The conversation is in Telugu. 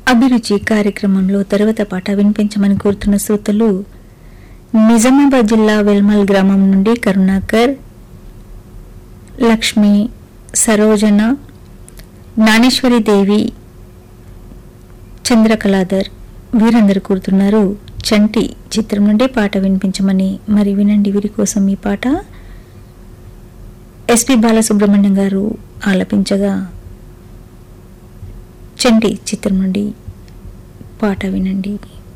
అభిరుచి కార్యక్రమంలో తర్వాత పాట వినిపించమని కోరుతున్న శ్రోతలు నిజామాబాద్ జిల్లా వెల్మల్ గ్రామం నుండి కరుణాకర్ లక్ష్మి సరోజన జ్ఞానేశ్వరి దేవి చంద్రకళాధర్ వీరందరూ కోరుతున్నారు చంటి చిత్రం నుండి పాట వినిపించమని మరి వినండి వీరి కోసం ఈ పాట ఎస్పి బాలసుబ్రహ్మణ్యం గారు ఆలపించగా చంటి చిత్రం నుండి పాట వినండి